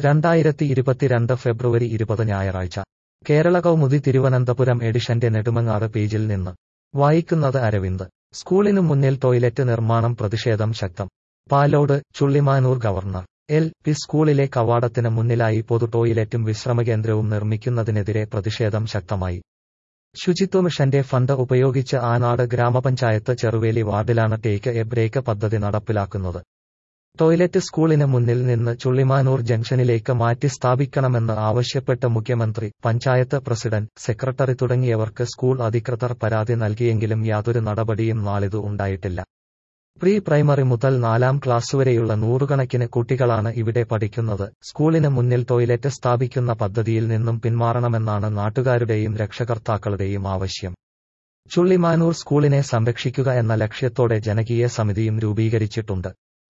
രണ്ടായിരത്തി ഇരുപത്തിരണ്ട് ഫെബ്രുവരി ഇരുപത് ഞായറാഴ്ച കേരള കൗമുദി തിരുവനന്തപുരം എഡിഷന്റെ നെടുമങ്ങാട് പേജിൽ നിന്ന് വായിക്കുന്നത് അരവിന്ദ് സ്കൂളിനു മുന്നിൽ ടോയ്ലറ്റ് നിർമ്മാണം പ്രതിഷേധം ശക്തം Palode Chullimanoor governor L P സ്കൂളിലെ കവാടത്തിന് മുന്നിലായി പൊതു ടോയ്ലറ്റും വിശ്രമകേന്ദ്രവും നിർമ്മിക്കുന്നതിനെതിരെ പ്രതിഷേധം ശക്തമായി ശുചിത്വ മിഷന്റെ ഫണ്ട് ഉപയോഗിച്ച് ആനാട് ഗ്രാമപഞ്ചായത്ത് ചെറുവേലി വാർഡിലാണ് ടേക്ക് എ ബ്രേക്ക് പദ്ധതി നടപ്പിലാക്കുന്നത് ടോയ്ലറ്റ് സ്കൂളിന് മുന്നിൽ നിന്ന് ചുള്ളിമാനൂർ ജംഗ്ഷനിലേക്ക് മാറ്റി സ്ഥാപിക്കണമെന്ന് ആവശ്യപ്പെട്ട് മുഖ്യമന്ത്രി പഞ്ചായത്ത് പ്രസിഡന്റ് സെക്രട്ടറി തുടങ്ങിയവർക്ക് സ്കൂൾ അധികൃതർ പരാതി നൽകിയെങ്കിലും യാതൊരു നടപടിയും നാളിതു ഉണ്ടായിട്ടില്ല പ്രീ പ്രൈമറി മുതൽ നാലാം ക്ലാസ് വരെയുള്ള നൂറുകണക്കിന് കുട്ടികളാണ് ഇവിടെ പഠിക്കുന്നത് സ്കൂളിന് മുന്നിൽ ടോയ്ലറ്റ് സ്ഥാപിക്കുന്ന പദ്ധതിയിൽ നിന്നും പിന്മാറണമെന്നാണ് നാട്ടുകാരുടെയും രക്ഷകർത്താക്കളുടെയും ആവശ്യം ചുള്ളിമാനൂർ സ്കൂളിനെ സംരക്ഷിക്കുക എന്ന ലക്ഷ്യത്തോടെ ജനകീയ സമിതിയും രൂപീകരിച്ചിട്ടുണ്ട്